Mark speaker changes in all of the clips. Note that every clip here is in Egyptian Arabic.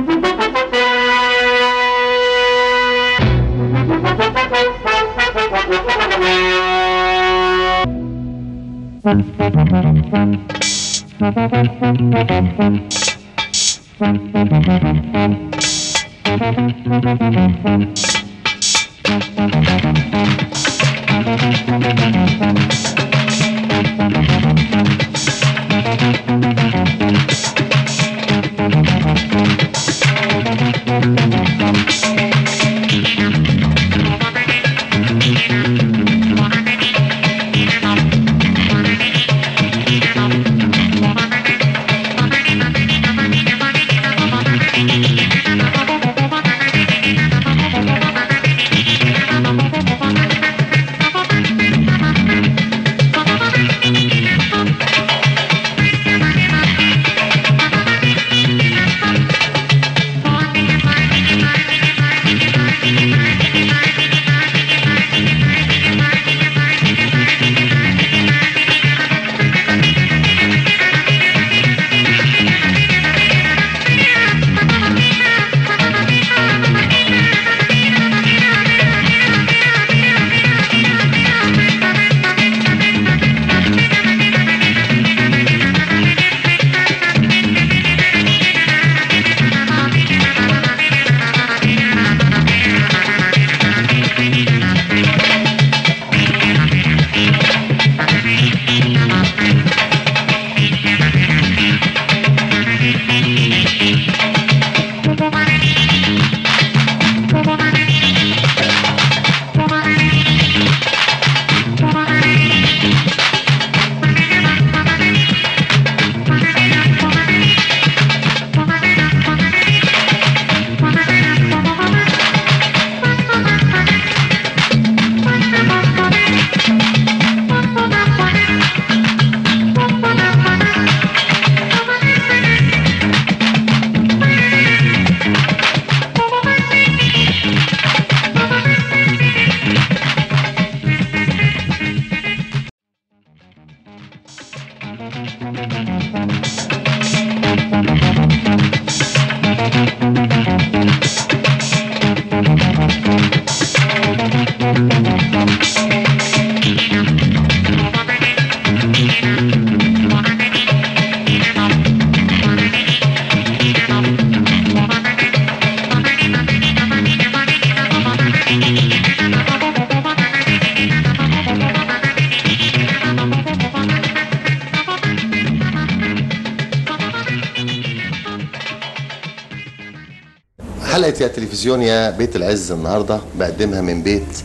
Speaker 1: حلقة يا تلفزيون يا بيت العز النهاردة بقدمها من بيت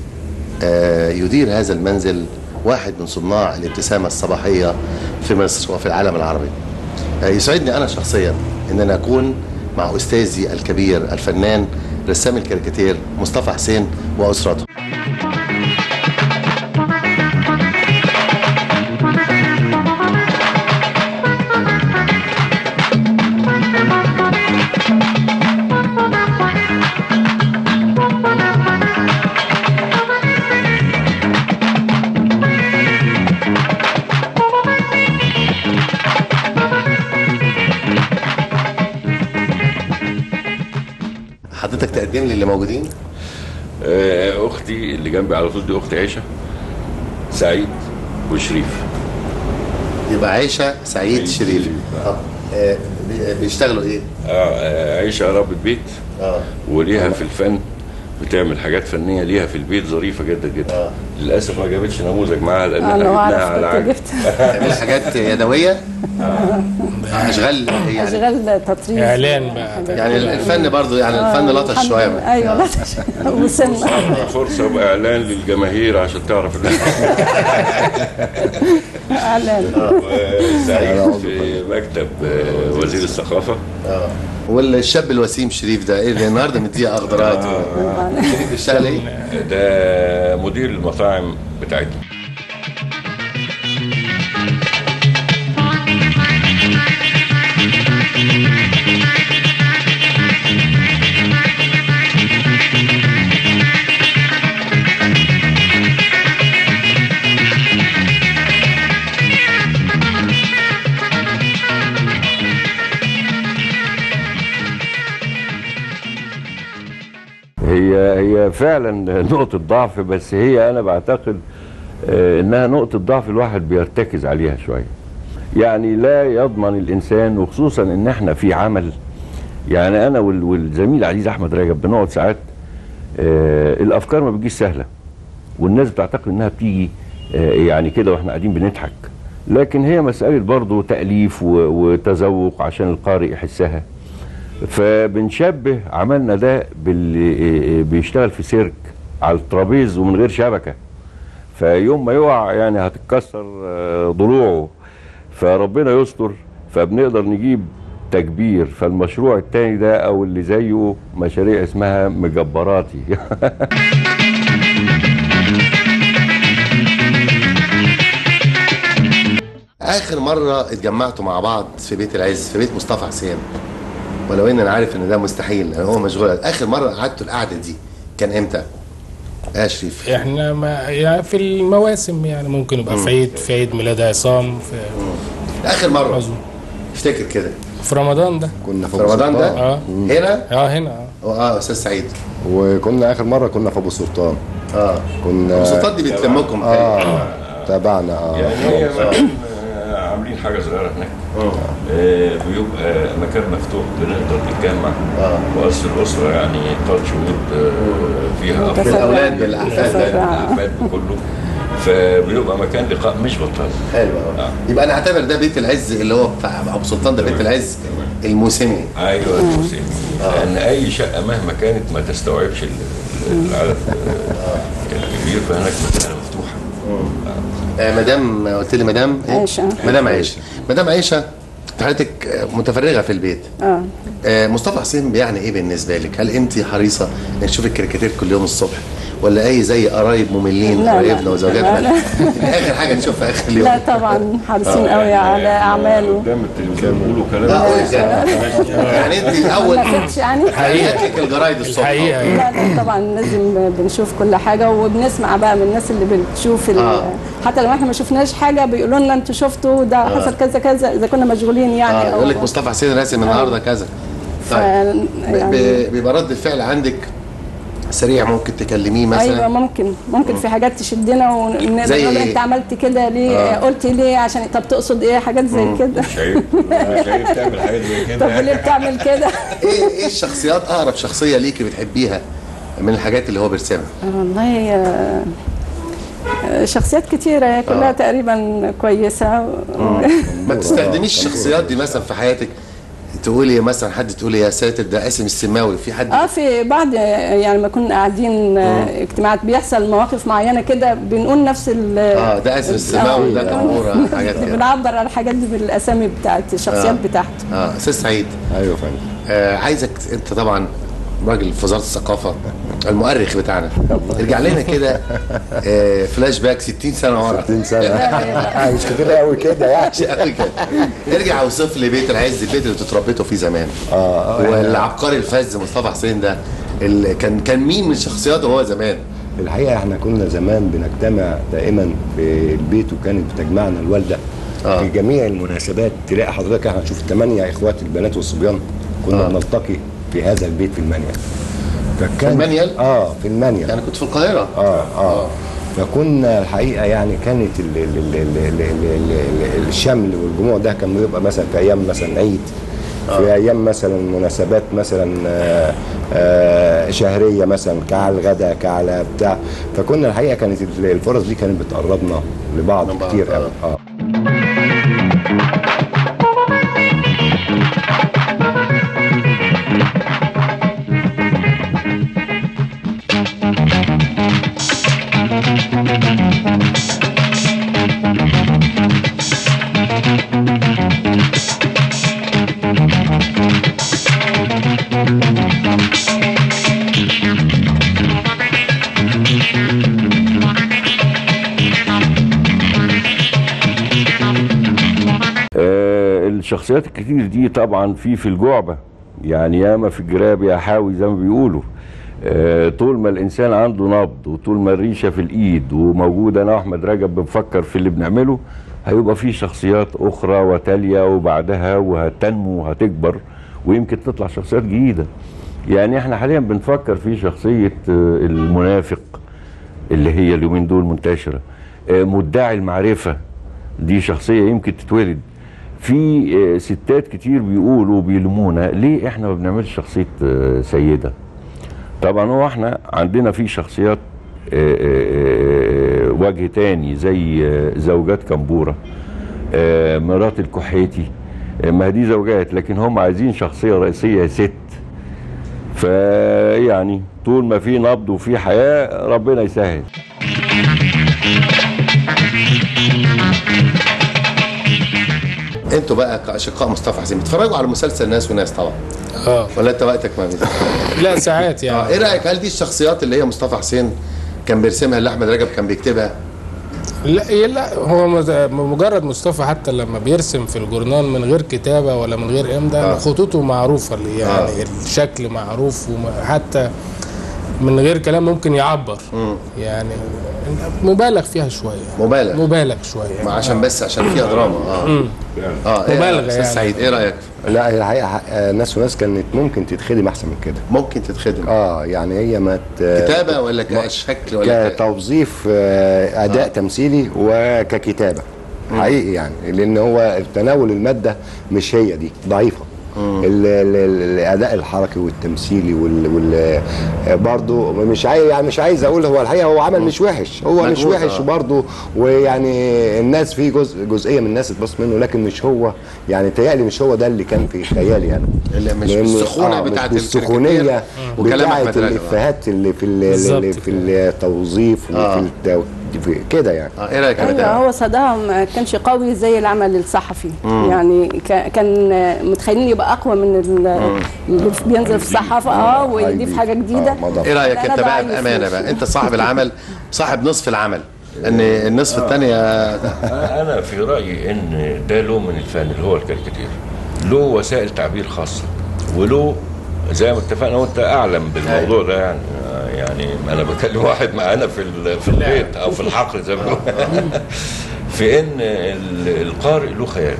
Speaker 1: آه، يدير هذا المنزل واحد من صناع الابتسامة الصباحية في مصر وفي العالم العربي آه، يسعدني أنا شخصيا أن أنا أكون مع أستاذي الكبير الفنان رسام الكاريكاتير مصطفى حسين وأسرته حضرتك تقدم لي اللي موجودين
Speaker 2: آه، اختي اللي جنبي على طول دي اختي عائشه سعيد وشريف
Speaker 1: يبقى عائشة سعيد
Speaker 2: سعيد
Speaker 1: شريف
Speaker 2: شريف.
Speaker 1: طب آه، بي- بيشتغلوا إيه؟
Speaker 2: آه، آه، عائشه ربة بيت
Speaker 1: آه.
Speaker 2: وليها في الفن بتعمل حاجات فنيه ليها في البيت ظريفه جدا جدا
Speaker 1: آه.
Speaker 2: للاسف ما جابتش نموذج معاها لان
Speaker 3: انا
Speaker 2: احنا
Speaker 3: ما
Speaker 2: جبناها
Speaker 3: اعرف
Speaker 2: على
Speaker 3: كنت
Speaker 2: عجل
Speaker 3: جبت
Speaker 1: تعمل حاجات يدوية أشغال يعني
Speaker 3: اشغال تطريز
Speaker 4: إعلان بقى.
Speaker 1: يعني الفن برضو يعني الفن لطش شوية بقى.
Speaker 3: ايوه لطش وسن
Speaker 2: فرصه واعلان للجماهير عشان تعرف ان
Speaker 3: اعلان
Speaker 2: آه، سعيد في مكتب آه، وزير الثقافه
Speaker 1: اه والشاب الوسيم شريف ده ايه اللي النهارده مديه اخضرات شريف بيشتغل ايه؟
Speaker 2: ده مدير المطاعم بتاعتنا هي هي فعلا نقطة ضعف بس هي أنا بعتقد آه، إنها نقطة ضعف الواحد بيرتكز عليها شوية. يعني لا يضمن الإنسان وخصوصا إن إحنا في عمل يعني أنا وال- والزميل عزيز أحمد رجب بنقعد ساعات آه، الأفكار ما بتجيش سهلة والناس بتعتقد إنها بتيجي آه، يعني كده وإحنا قاعدين بنضحك. لكن هي مسألة برضه تأليف و- وتذوق عشان القارئ يحسها. فبنشبه عملنا ده باللي بيشتغل في سيرك على الترابيز ومن غير شبكه فيوم ما يقع يعني هتتكسر آه، ضلوعه فربنا يستر فبنقدر نجيب تكبير فالمشروع التاني ده او اللي زيه مشاريع اسمها مجبراتي
Speaker 1: اخر مره اتجمعتوا مع بعض في بيت العز في بيت مصطفى حسين ولو ان انا عارف ان ده مستحيل لان هو مشغول اخر مره قعدتوا القعده دي كان امتى؟ يا شريف
Speaker 4: احنا ما يعني في المواسم يعني ممكن يبقى في عيد في عيد ميلاد عصام في
Speaker 1: اخر مره
Speaker 4: أظن.
Speaker 1: افتكر كده
Speaker 4: في رمضان ده
Speaker 5: كنا في
Speaker 1: في رمضان ده
Speaker 4: اه
Speaker 1: هنا
Speaker 4: اه هنا اه
Speaker 1: اه استاذ سعيد
Speaker 5: وكنا اخر مره كنا في ابو سلطان
Speaker 1: اه
Speaker 5: كنا
Speaker 1: السلطات دي بتلمكم
Speaker 5: اه تابعنا اه
Speaker 2: يعني هي مكان آه، عاملين حاجه صغيره هناك آه، بيبقى مكان مفتوح بنقدر نتجمع
Speaker 1: آه.
Speaker 2: واصل الاسره يعني تاتش وود آه، فيها
Speaker 3: متفرع.
Speaker 2: أفراد.
Speaker 1: بالأولاد، بالأحفاد.
Speaker 3: متفرع.
Speaker 2: بالاحفاد بكله فبيبقى مكان لقاء مش بطال
Speaker 1: حلو قوي
Speaker 2: آه.
Speaker 1: يبقى نعتبر ده بيت العز اللي هو بتاع ابو سلطان ده بيت العز الموسمي
Speaker 2: ايوه الموسم لان اي شقه مهما كانت ما تستوعبش ال- ال- العدد آه، الكبير فهناك مساله مفتوحه
Speaker 1: آه مدام قلت لي مدام إيه؟
Speaker 3: عائشة.
Speaker 1: مدام عائشه مدام عائشه حضرتك آه، متفرغه في البيت
Speaker 3: اه
Speaker 1: آه مصطفى حسين بيعني ايه بالنسبه لك؟ هل انت حريصه انك تشوفي الكاريكاتير كل يوم الصبح ولا اي زي قرايب مملين
Speaker 3: لا، لا.
Speaker 1: قرايبنا وزوجاتنا
Speaker 3: لا،
Speaker 1: اخر حاجه نشوفها اخر اليوم
Speaker 3: لا طبعا حريصين قوي على اعماله
Speaker 2: قدام التلفزيون بيقولوا كلام
Speaker 1: لا قولي بجد. يعني انت الاول
Speaker 3: ما كنتش يعني
Speaker 1: حقيقة لك الجرايد الصبح
Speaker 4: الحقيقه يعني
Speaker 3: لا لا طبعا لازم بنشوف كل حاجه وبنسمع بقى من الناس اللي بتشوف ال-
Speaker 1: آه.
Speaker 3: حتى لو احنا ما شفناش حاجه بيقولوا لنا انتوا شفتوا ده حصل كذا كذا اذا كنا مشغولين يعني
Speaker 1: اه
Speaker 3: أو-
Speaker 1: يقول لك مصطفى حسين راسم النهارده كذا
Speaker 3: ف-
Speaker 1: طيب ب-
Speaker 3: يعني
Speaker 1: ب- بيبقى رد الفعل عندك سريع ممكن تكلميه مثلا
Speaker 3: ايوه ممكن ممكن في حاجات تشدنا ونقدر
Speaker 1: زي
Speaker 3: نقول
Speaker 1: إيه؟
Speaker 3: انت عملت كده ليه آه. قلت ليه عشان طب تقصد ايه حاجات زي كده
Speaker 2: مش عيب مش عيب تعمل حاجه زي
Speaker 3: طب وليه
Speaker 2: كده
Speaker 3: بتعمل كده
Speaker 1: ايه ايه الشخصيات اقرب شخصيه ليكي بتحبيها من الحاجات اللي هو بيرسمها
Speaker 3: والله آه، آه، شخصيات كتيرة كلها تقريبا كويسة
Speaker 1: ما بتستخدميش الشخصيات دي مثلا في حياتك تقولي مثلا حد تقولي يا ساتر ده قاسم السماوي في حد
Speaker 3: اه في بعض يعني ما كنا قاعدين آه، اجتماعات بيحصل مواقف معينة كده بنقول نفس ال
Speaker 1: اه ده قاسم السماوي ده
Speaker 3: آه.
Speaker 1: كمورة حاجات كده
Speaker 3: بنعبر على الحاجات دي بالاسامي بتاعت الشخصيات
Speaker 1: آه.
Speaker 3: بتاعته
Speaker 1: اه استاذ سعيد
Speaker 5: ايوه فندم
Speaker 1: آه عايزك انت طبعا راجل في وزاره الثقافه المؤرخ بتاعنا ارجع لنا كده آه فلاش باك 60 سنه ورا
Speaker 5: 60 سنه مش كتير قوي كده يعني
Speaker 1: مش قوي كده ارجع اوصف لي بيت العز البيت اللي تتربيتوا فيه زمان
Speaker 5: اه
Speaker 1: والعبقري الفذ مصطفى حسين ده اللي كان كان مين من شخصياته وهو زمان
Speaker 5: الحقيقه احنا كنا زمان بنجتمع دائما في البيت وكانت بتجمعنا الوالده
Speaker 1: آه.
Speaker 5: في جميع المناسبات تلاقي حضرتك احنا نشوف الثمانيه اخوات البنات والصبيان كنا
Speaker 1: آه.
Speaker 5: بنلتقي في هذا البيت في المنيل فكان
Speaker 1: في المنيل؟
Speaker 5: اه في المنيل
Speaker 1: يعني كنت في القاهره
Speaker 5: اه اه فكنا الحقيقه يعني كانت ال ال ال ال ال ال ال الشمل والجموع ده كان بيبقى مثلا في ايام مثلا عيد في ايام مثلا مناسبات مثلا آه آه شهريه مثلا كعلى الغداء كعلى بتاع فكنا الحقيقه كانت ال- الفرص دي كانت بتقربنا لبعض
Speaker 1: من بعض،
Speaker 5: كتير
Speaker 1: آه.
Speaker 5: قوي اه
Speaker 2: آه، الشخصيات الكتير دي طبعا في في الجعبة يعني ياما في الجراب يا حاوي زي ما بيقولوا آه، طول ما الانسان عنده نبض وطول ما الريشه في الايد وموجود انا واحمد رجب بنفكر في اللي بنعمله هيبقى في شخصيات اخرى وتاليه وبعدها وهتنمو وهتكبر ويمكن تطلع شخصيات جديده يعني احنا حاليا بنفكر في شخصيه آه، المنافق اللي هي اليومين دول منتشره آه، مدعي المعرفه دي شخصيه يمكن تتولد في آه، ستات كتير بيقولوا وبيلومونا ليه احنا ما بنعملش شخصيه آه، سيده طبعا هو احنا عندنا في شخصيات آه، آه، آه، وجه تاني زي آه، زوجات كمبوره آه، مرات الكحيتي آه، ما دي زوجات لكن هم عايزين شخصيه رئيسيه ست فيعني طول ما في نبض وفي حياه ربنا يسهل
Speaker 1: انتوا بقى كاشقاء مصطفى حسين بتتفرجوا على مسلسل ناس وناس طبعا
Speaker 4: اه
Speaker 1: ولا انت وقتك ما بيزيد
Speaker 4: لا ساعات
Speaker 1: اه
Speaker 4: يعني
Speaker 1: ايه رايك هل دي الشخصيات اللي هي مصطفى حسين كان بيرسمها اللي احمد رجب كان بيكتبها
Speaker 4: لا إيه لا هو مز- مجرد مصطفى حتى لما بيرسم في الجورنال من غير كتابه ولا من غير امضاء
Speaker 1: آه.
Speaker 4: خطوطه معروفه اللي يعني الشكل معروف وحتى من غير كلام ممكن يعبر يعني مبالغ فيها شويه
Speaker 1: مبالغ
Speaker 4: مبالغ شويه
Speaker 1: ما عشان بس عشان فيها دراما اه اه إيه
Speaker 4: مبالغة
Speaker 1: يا أستاذ
Speaker 4: يعني.
Speaker 1: سعيد ايه رايك
Speaker 5: لا هي الحقيقه آه، ناس وناس كانت ممكن تتخدم احسن من كده
Speaker 1: ممكن تتخدم
Speaker 5: اه يعني هي ما ت-
Speaker 1: كتابه ولا كشكل ولا ك...
Speaker 5: كتوظيف آه، اداء تمثيلي وككتابه حقيقي يعني لان هو تناول الماده مش هي دي ضعيفه ال- ال- ال- الاداء الحركي والتمثيلي وال, وال برضه مش عايز يعني مش عايز اقول هو الحقيقه هو عمل مش وحش هو مش
Speaker 1: مجهود،
Speaker 5: وحش
Speaker 1: آه.
Speaker 5: برضه ويعني الناس في جزء جزئيه من الناس اتبسط منه لكن مش هو يعني تهيألي مش هو ده اللي كان في خيالي انا
Speaker 1: اللي مش
Speaker 5: لأن-
Speaker 1: بالسخونة
Speaker 5: مش
Speaker 1: بتاعت
Speaker 5: بالسخونيه
Speaker 1: الكاريكاتير وكلام
Speaker 5: بتاعت
Speaker 1: أحمد رجب.
Speaker 5: الافيهات اللي في ال-
Speaker 4: بالظبط
Speaker 5: اللي في التوظيف
Speaker 1: آه.
Speaker 5: وفي التو... في كده يعني
Speaker 1: اه ايه رايك يا
Speaker 3: ايوه
Speaker 1: مدام
Speaker 3: هو صداها ما كانش قوي زي العمل الصحفي يعني كا- كان متخيلين يبقى اقوى من ال- اللي بينزل في الصحافه اه ويضيف حاجه جديده
Speaker 5: آه، مضى.
Speaker 1: ايه رايك
Speaker 3: لا، أنا
Speaker 1: انت بقى
Speaker 3: ضعيف.
Speaker 1: بامانه بقى انت صاحب العمل صاحب نصف العمل ان النصف الثانيه
Speaker 2: انا في رايي ان ده له من الفن اللي هو الكاريكاتير له وسائل تعبير خاصه وله زي ما اتفقنا وانت اعلم بالموضوع ده يعني يعني انا بكلم واحد معانا في ال- في البيت او في الحقل زي ما بيقولوا. في ان ال- القارئ له خيال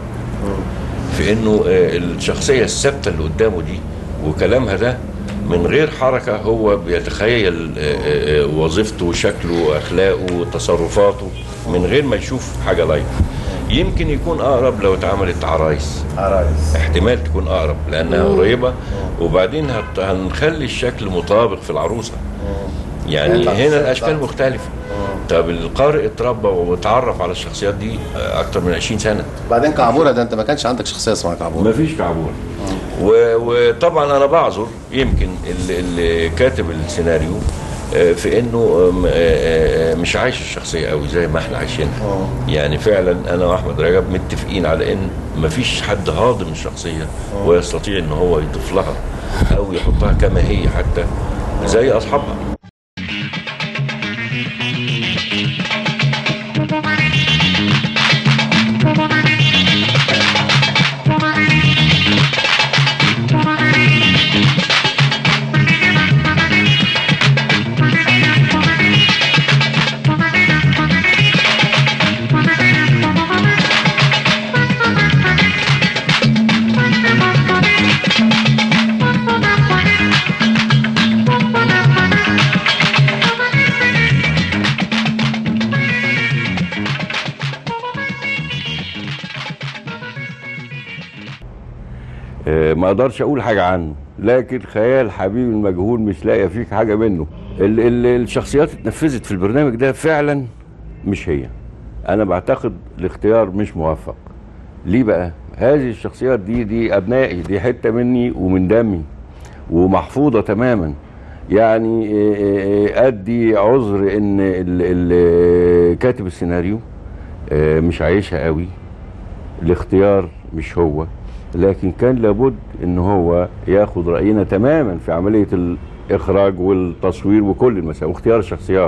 Speaker 2: في انه آه، الشخصيه الثابته اللي قدامه دي وكلامها ده من غير حركه هو بيتخيل آه، آه، آه، وظيفته وشكله واخلاقه وتصرفاته من غير ما يشوف حاجه لايف يمكن يكون اقرب لو اتعملت عرايس احتمال تكون اقرب لانها قريبه وبعدين هت- هنخلي الشكل مطابق في العروسه يعني
Speaker 1: ينفع
Speaker 2: هنا
Speaker 1: الست
Speaker 2: الاشكال
Speaker 1: طبعا.
Speaker 2: مختلفه طب القارئ اتربى واتعرف على الشخصيات دي آه، اكتر من 20 سنه
Speaker 1: بعدين كعبوره ده انت ما كانش عندك شخصيه اسمها كعبوره
Speaker 2: ما فيش كعبور و- وطبعا انا بعذر يمكن اللي, اللي كاتب السيناريو آه، في انه آم، آه، آه، مش عايش الشخصيه قوي زي ما احنا عايشينها يعني فعلا انا واحمد رجب متفقين على ان ما فيش حد هاضم الشخصيه ويستطيع ان هو يضيف لها او يحطها كما هي حتى زي اصحابها آه، ما اقدرش اقول حاجه عنه لكن خيال حبيب المجهول مش لاقيه فيك حاجه منه ال ال الشخصيات اتنفذت في البرنامج ده فعلا مش هي انا بعتقد الاختيار مش موفق ليه بقى هذه الشخصيات دي دي ابنائي دي حته مني ومن دمي ومحفوظه تماما يعني آه، آه، آه، ادي عذر ان ال- ال- كاتب السيناريو آه، مش عايشها قوي الاختيار مش هو لكن كان لابد ان هو ياخد راينا تماما في عمليه الاخراج والتصوير وكل المسائل واختيار الشخصيات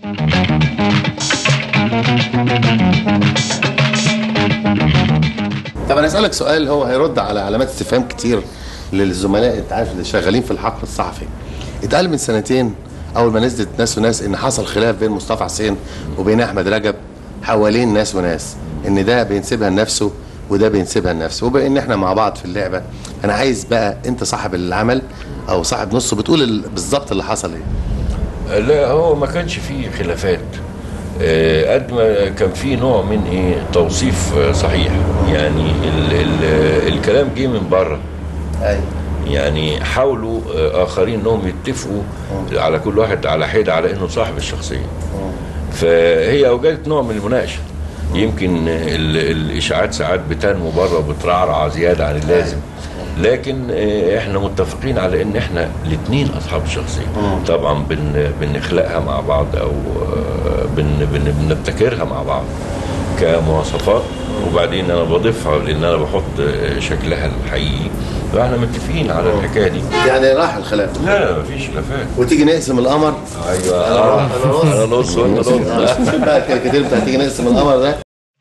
Speaker 1: طب انا اسالك سؤال هو هيرد على علامات استفهام كتير للزملاء انت عارف اللي شغالين في الحقل الصحفي اتقال من سنتين اول ما نزلت ناس وناس ان حصل خلاف بين مصطفى حسين وبين احمد رجب حوالين ناس وناس ان ده بينسبها لنفسه وده بينسبها لنفسه وبما ان احنا مع بعض في اللعبه انا عايز بقى انت صاحب العمل او صاحب نصه بتقول ال- بالظبط اللي حصل ايه
Speaker 2: لا هو ما كانش فيه خلافات آه، قد ما كان فيه نوع من ايه توصيف آه، صحيح يعني ال ال الكلام جه من بره
Speaker 1: ايوه
Speaker 2: يعني حاولوا آه، اخرين انهم يتفقوا على كل واحد على حده على انه صاحب الشخصيه فهي اوجدت نوع من المناقشه يمكن ال- الاشاعات ساعات بتنمو بره وبترعرع زياده عن اللازم لكن آه، احنا متفقين على ان احنا الاثنين اصحاب الشخصيه طبعا بن بنخلقها مع بعض او آه، بن بن بنبتكرها مع بعض كمواصفات وبعدين انا بضيفها لان انا بحط آه، شكلها الحقيقي فاحنا متفقين على الحكايه دي
Speaker 1: يعني راح الخلاف
Speaker 2: لا لا مفيش خلافات
Speaker 1: وتيجي نقسم القمر
Speaker 2: ايوه اه انا نص وانت نص
Speaker 1: شوف بقى الكاريكاتير بتاع تيجي نقسم القمر ده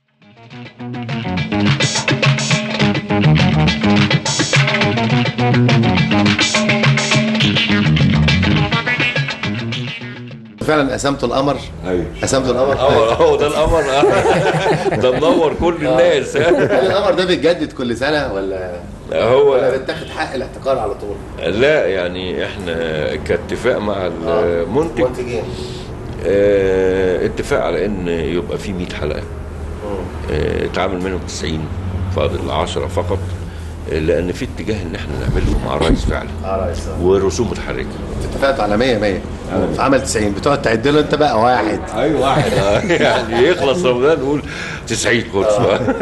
Speaker 1: فعلا قسمتوا القمر
Speaker 2: ايوه
Speaker 1: قسمتوا القمر
Speaker 2: هو هو ده القمر آه. ده منور كل الناس
Speaker 1: هل القمر ده بيتجدد كل سنه ولا ولا
Speaker 2: هو
Speaker 1: بتاخد حق الاحتكار على طول
Speaker 2: لا يعني احنا كاتفاق مع المنتج
Speaker 1: منتجين
Speaker 2: آه، اتفاق على ان يبقى في 100 حلقه آه، اتعامل منهم 90 فاضل 10 فقط آه، لان في اتجاه ان احنا نعملهم مع الرئيس فعلا
Speaker 1: اه ريس
Speaker 2: ورسوم متحركه
Speaker 1: اتفقتوا على 100 100 في عمل 90 بتقعد تعد له انت بقى واحد
Speaker 2: ايوه واحد آه، يعني يخلص رمضان نقول 90 خلص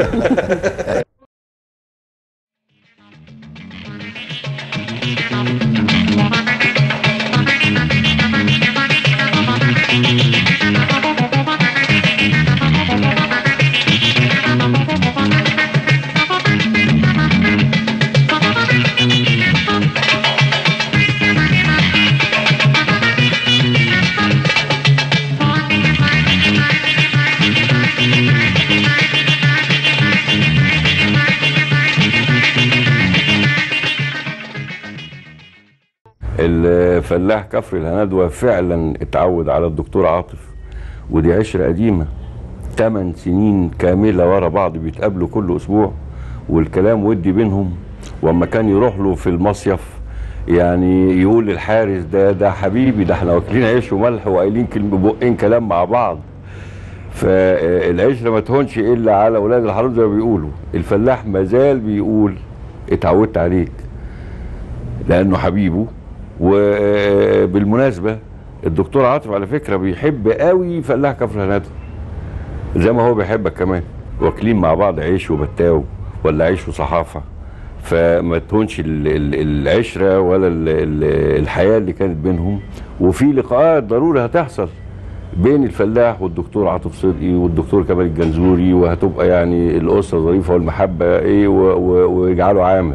Speaker 2: الفلاح كفر الهندوة فعلا اتعود على الدكتور عاطف ودي عشرة قديمة ثمان سنين كاملة ورا بعض بيتقابلوا كل أسبوع والكلام ودي بينهم واما كان يروح له في المصيف يعني يقول للحارس ده ده حبيبي ده احنا واكلين عيش وملح وقايلين كلمة بقين كلام مع بعض فالعشرة ما تهونش إلا على أولاد الحرام زي ما بيقولوا الفلاح مازال بيقول اتعودت عليك لانه حبيبه وبالمناسبه الدكتور عاطف على فكره بيحب قوي فلاح كفر هنادو زي ما هو بيحبك كمان واكلين مع بعض عيش وبتاو ولا عيش وصحافه فما تهونش ال- ال- العشره ولا ال- ال- الحياه اللي كانت بينهم وفي لقاءات ضروري هتحصل بين الفلاح والدكتور عاطف صدقي والدكتور كمال الجنزوري وهتبقى يعني الاسره ظريفه والمحبه ايه و- و- ويجعله عامر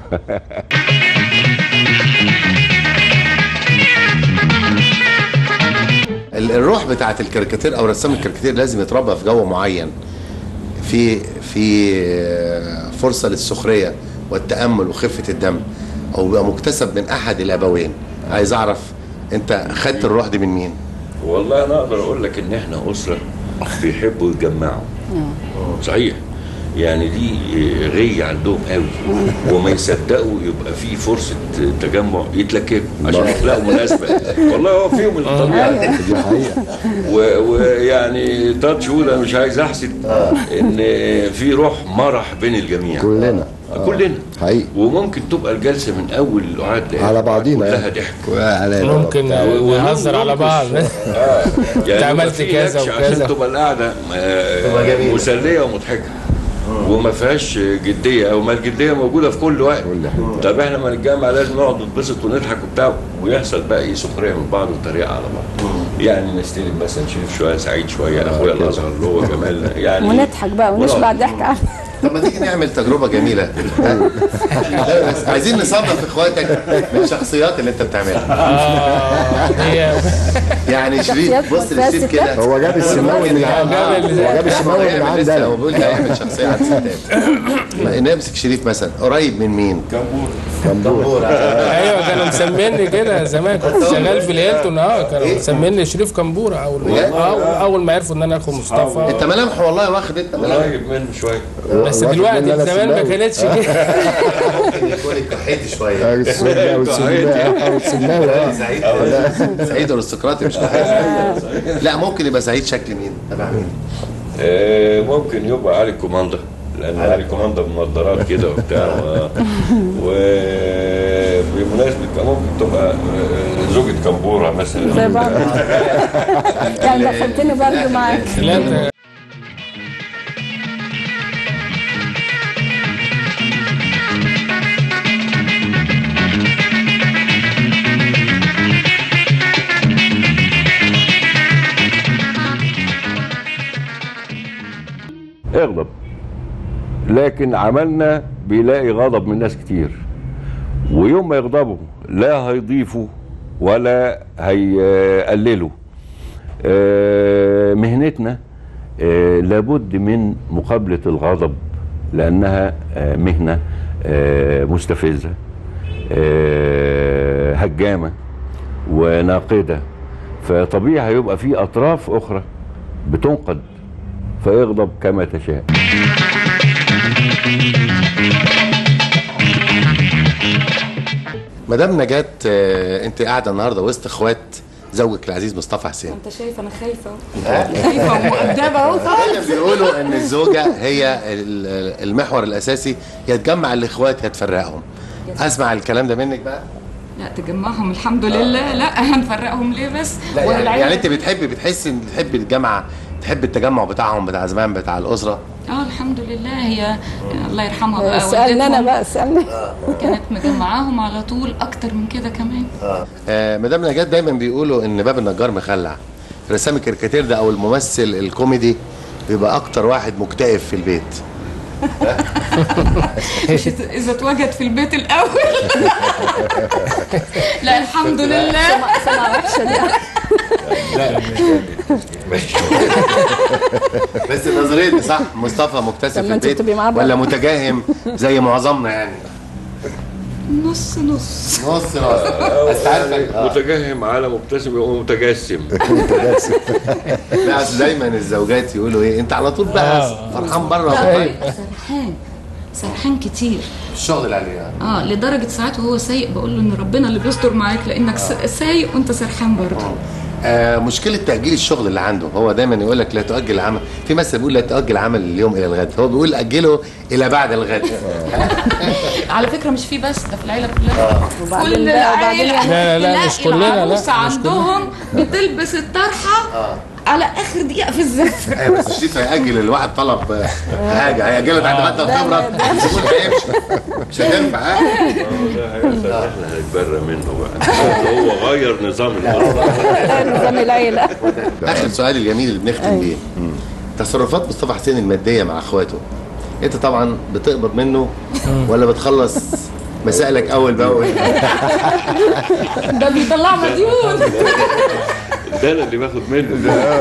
Speaker 1: ال- الروح بتاعت الكاريكاتير او رسام الكاريكاتير لازم يتربى في جو معين في في آه، فرصه للسخريه والتامل وخفه الدم او بيبقى مكتسب من احد الابوين عايز اعرف انت خدت الروح دي من مين
Speaker 2: والله انا اقدر اقول لك ان احنا اسره بيحبوا يتجمعوا صحيح يعني دي غية عندهم قوي وما يصدقوا يبقى في فرصة تجمع يتلككوا عشان يخلقوا مناسبة والله هو فيهم الطبيعة
Speaker 5: دي حقيقه
Speaker 2: و- ويعني تاتش يقول انا مش عايز احسد ان في روح مرح بين الجميع
Speaker 5: كلنا
Speaker 2: كلنا
Speaker 5: حقيقي
Speaker 2: وممكن تبقى الجلسة من اول القعاد لآخر
Speaker 5: على بعضينا
Speaker 2: كلها
Speaker 5: يعني.
Speaker 2: ضحك
Speaker 4: ممكن نهزر على بعض
Speaker 2: يعني
Speaker 4: انت
Speaker 2: يبقى
Speaker 4: عملت
Speaker 2: في
Speaker 4: كذا
Speaker 2: أكشن
Speaker 4: وكذا.
Speaker 2: عشان تبقى القعده آه،
Speaker 1: تبقى جميلة.
Speaker 2: مسليه ومضحكه وما فيهاش جديه او ما الجديه موجوده في كل وقت
Speaker 5: كل حتة.
Speaker 2: طب احنا ما نتجمع لازم نقعد نتبسط ونضحك وبتاع ويحصل بقى ايه سخريه من بعض وتريقه على بعض يعني نستلم مثلا شريف شويه سعيد شويه اخويا الاصغر اللي هو جمال يعني
Speaker 3: ونضحك بقى ونشبع
Speaker 2: ونقعد.
Speaker 3: ضحك عنه
Speaker 1: طب ما تيجي نعمل تجربه جميله لا، بس عايزين نصنف اخواتك من الشخصيات اللي انت بتعملها
Speaker 4: آه، هي
Speaker 1: يعني شريف بص
Speaker 3: شخصيات
Speaker 1: لشريف كده
Speaker 5: هو جاب السماوي من عند
Speaker 4: جاب ال-
Speaker 5: هو جاب السماوي من
Speaker 1: هيعمل
Speaker 5: عند
Speaker 1: لسه هو
Speaker 5: انا
Speaker 1: بيقول لي هيعمل شخصيه عن ستات ما نمسك شريف مثلا قريب من مين؟
Speaker 2: كمبور
Speaker 5: كمبور
Speaker 1: دبور
Speaker 4: ايوه كانوا مسميني كده زمان كنت شغال في الهيلتون اه كانوا مسميني شريف كمبوره اول ما آه، اول ما عرفوا ان انا اخو مصطفى
Speaker 1: انت ملامح والله واخد انت ملامح
Speaker 2: قريب منه شويه
Speaker 4: بس
Speaker 5: واخد
Speaker 4: دلوقتي
Speaker 5: مني أنا
Speaker 4: زمان ما
Speaker 5: السماوي.
Speaker 4: كانتش كده
Speaker 1: ممكن يكون اتكحيت شويه
Speaker 5: السنة والسنة والسنة آه.
Speaker 1: سعيد سعيد ارستقراطي مش كحيت لا ممكن يبقى سعيد شكل مين؟ تبع مين؟
Speaker 2: آه، ممكن يبقى علي كوماندا لان علي كوماندا بنضارات كده وبتاع و- وبمناسبه ممكن تبقى آه، زوجة كمبوره مثلا
Speaker 3: زي بعض يعني دخلتني برضه معاك
Speaker 4: لا انت
Speaker 2: اغضب لكن عملنا بيلاقي غضب من ناس كتير ويوم ما يغضبوا لا هيضيفوا ولا هيقللوا آه، مهنتنا آه، لابد من مقابلة الغضب لأنها آه، مهنة آه، مستفزة آه، هجامة وناقدة فطبيعي هيبقى في أطراف أخرى بتنقد فاغضب كما تشاء
Speaker 1: مدام نجاة آه، انت قاعده النهارده وسط اخوات زوجك العزيز مصطفى حسين
Speaker 6: انت شايف انا خايفه اهو خايفه ومؤدبه اهو
Speaker 1: دايما بيقولوا ان الزوجه هي ال- المحور الاساسي يا تجمع الاخوات يا تفرقهم اسمع الكلام ده منك بقى
Speaker 6: لا تجمعهم الحمد لله لا هنفرقهم ليه بس
Speaker 1: لا يعني,
Speaker 6: والعيلة-
Speaker 1: يعني انت بتحبي بتحسي ان بتحبي الجامعه تحبي التجمع بتاعهم بتاع زمان بتاع الاسره
Speaker 6: اه الحمد لله هي الله يرحمها بقى
Speaker 3: سألني انا
Speaker 6: والدتهم
Speaker 3: بقى سألني
Speaker 6: كانت مجمعاهم على طول اكتر من كده كمان
Speaker 1: آه مدام نجاة دايما بيقولوا ان باب النجار مخلع رسام الكاريكاتير ده او الممثل الكوميدي بيبقى اكتر واحد مكتئب في البيت
Speaker 6: مش إذا- اذا اتوجد في البيت الاول لا الحمد لله
Speaker 3: سمعة وحشة دي
Speaker 1: بس النظريه دي صح مصطفى مكتسب
Speaker 3: طب
Speaker 1: في
Speaker 3: ما انت
Speaker 1: البيت
Speaker 3: بتبقي معاه بقى.
Speaker 1: ولا متجاهم زي معظمنا يعني
Speaker 6: نص نص
Speaker 1: نص نص بس عارفك آه.
Speaker 2: متجهم على مبتسم ومتجسم
Speaker 1: لا أصل دايما الزوجات يقولوا ايه انت على طول بقى
Speaker 4: آه.
Speaker 1: فرحان بره
Speaker 6: سرحان سرحان كتير
Speaker 1: الشغل اللي عليه
Speaker 6: اه لدرجه ساعات وهو سايق بقول له ان ربنا اللي بيستر معاك لانك س- سايق وانت سرحان برضه
Speaker 1: آه مشكلة تأجيل الشغل اللي عنده هو دايما يقول لك لا تؤجل العمل في مثل بيقول لا تؤجل عمل اليوم إلى الغد هو بيقول أجله إلى بعد الغد
Speaker 6: على فكره مش في بس ده في العيله كلها
Speaker 3: وبعدين
Speaker 6: كل
Speaker 3: بقى- وبعدين
Speaker 6: العيله
Speaker 3: يعني-
Speaker 4: لا، لا،
Speaker 6: تلاقي
Speaker 4: مش كلنا، لا،
Speaker 6: العروسة
Speaker 4: مش
Speaker 6: عندهم بتلبس الطرحه على اخر دقيقه في الزفه
Speaker 1: ايوه بس الشريف هيأجل الواحد طلب آه، حاجة هيأجلها بعد ما انت الخبرة الزبون هيمشي مش هتنفع ها
Speaker 2: ده هيحصل احنا هنتبرى منه بقى هو غير نظام الأسرة
Speaker 3: نظام العيلة
Speaker 1: آخر سؤال الجميل اللي بنختم بيه تصرفات مصطفى حسين المادية مع اخواته انت طبعا بتقبض منه ولا بتخلص مسائلك اول باول
Speaker 6: ده بيطلع مديون
Speaker 2: ده أنا اللي باخد منه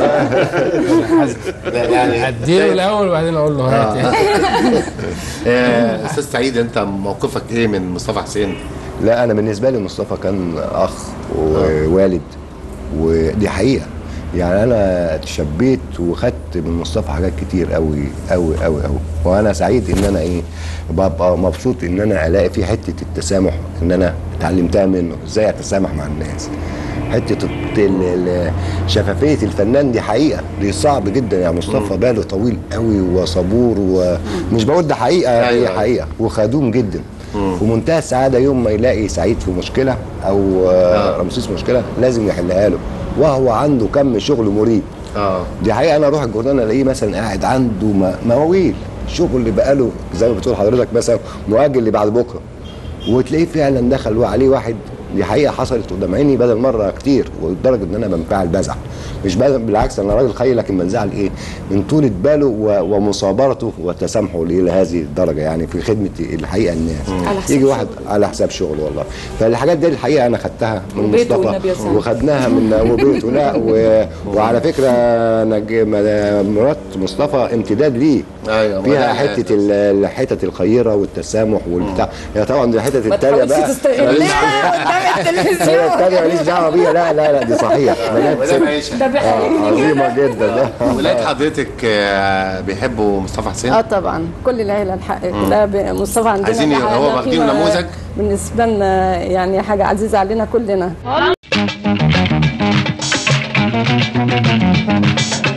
Speaker 1: لا يعني
Speaker 4: اديله الاول وبعدين اقول له هات يعني.
Speaker 1: آه، استاذ سعيد انت موقفك ايه من مصطفى حسين
Speaker 5: لا انا بالنسبه لي مصطفى كان اخ ووالد ودي حقيقه يعني انا تشبيت وخدت من مصطفى حاجات كتير قوي قوي قوي قوي وانا سعيد ان انا ايه ببقى مبسوط ان انا الاقي في حته التسامح ان انا اتعلمتها منه ازاي اتسامح مع الناس حته الت- ال- ال- شفافيه الفنان دي حقيقه دي صعب جدا يعني مصطفى باله طويل قوي وصبور ومش بقول ده حقيقه
Speaker 1: أيوة،
Speaker 5: هي
Speaker 1: أيوة.
Speaker 5: حقيقه وخدوم جدا ومنتهى السعاده يوم ما يلاقي سعيد في مشكله او آه، رمسيس مشكله لازم يحلها له وهو عنده كم شغل مريب
Speaker 1: اه
Speaker 5: دي حقيقه انا اروح الجردان الاقيه مثلا قاعد عنده م- مواويل شغل اللي بقاله زي ما بتقول حضرتك مثلا مؤجل لبعد بكره وتلاقيه فعلا دخل وعليه واحد دي حقيقه حصلت قدام عيني بدل مره كتير ولدرجه ان انا بنفعل بزعل مش بزعل بالعكس انا راجل خير لكن بنزعل ايه من طولة باله و- ومصابرته وتسامحه الى هذه الدرجه يعني في خدمه الحقيقه الناس
Speaker 6: على حساب
Speaker 5: يجي واحد
Speaker 6: شغله.
Speaker 5: على حساب شغله والله فالحاجات دي الحقيقه انا خدتها من
Speaker 6: وبيته والنبي
Speaker 5: مصطفى
Speaker 6: يسلمك.
Speaker 5: وخدناها من وبيته لا و... وعلى فكره نج... م- مرات مصطفى امتداد ليه
Speaker 1: ايوه
Speaker 5: فيها
Speaker 1: ما ده-
Speaker 5: حته ال- الحتت الخيره والتسامح والبتاع هي طبعا دي حتت
Speaker 6: ما
Speaker 5: التانيه
Speaker 6: تحاولش
Speaker 5: بقى
Speaker 6: تستغلها
Speaker 5: هي التانية ماليش دعوه بيها لا لا لا دي صحيح بنات
Speaker 1: مدام عيشه
Speaker 3: ده بيحييني
Speaker 5: عظيمه جدا ده
Speaker 1: ولاد حضرتك آه، بيحبوا مصطفى حسين
Speaker 3: اه طبعا كل العيله الحق كلها ب- مصطفى عندنا
Speaker 1: عايزين
Speaker 3: ده
Speaker 1: ي- هو
Speaker 3: حاجة
Speaker 1: واخدينه
Speaker 3: قيمة
Speaker 1: نموذج؟
Speaker 3: بالنسبه لنا يعني حاجه عزيزه علينا كلنا